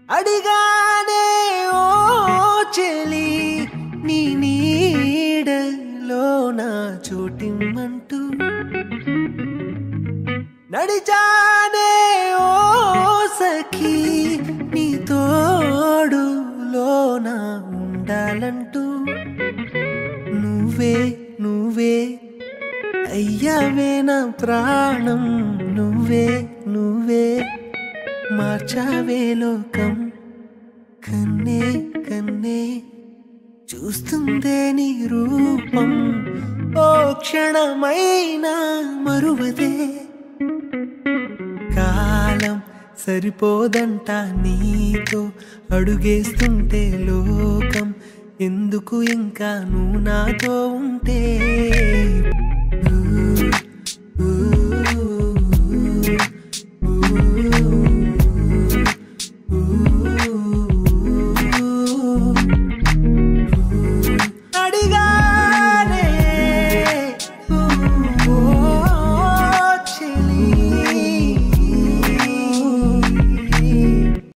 అడిగానే ఓ చెలి నీ నీడలో నా చోటిమ్మంటూ నడిచానే ఓ సఖీ నీ తోడులో నా ఉండాలంటూ నువ్వే నువ్వే అయ్యావే నా ప్రాణం నువ్వే నువ్వే మార్చావే లోకం కన్నే కన్నే చూస్తుందే నీ రూపం ఓ క్షణమైనా మరువదే కాలం సరిపోదంట నీతో అడుగేస్తుంటే లోకం ఎందుకు ఇంకా నువ్వు నాతో ఉంటే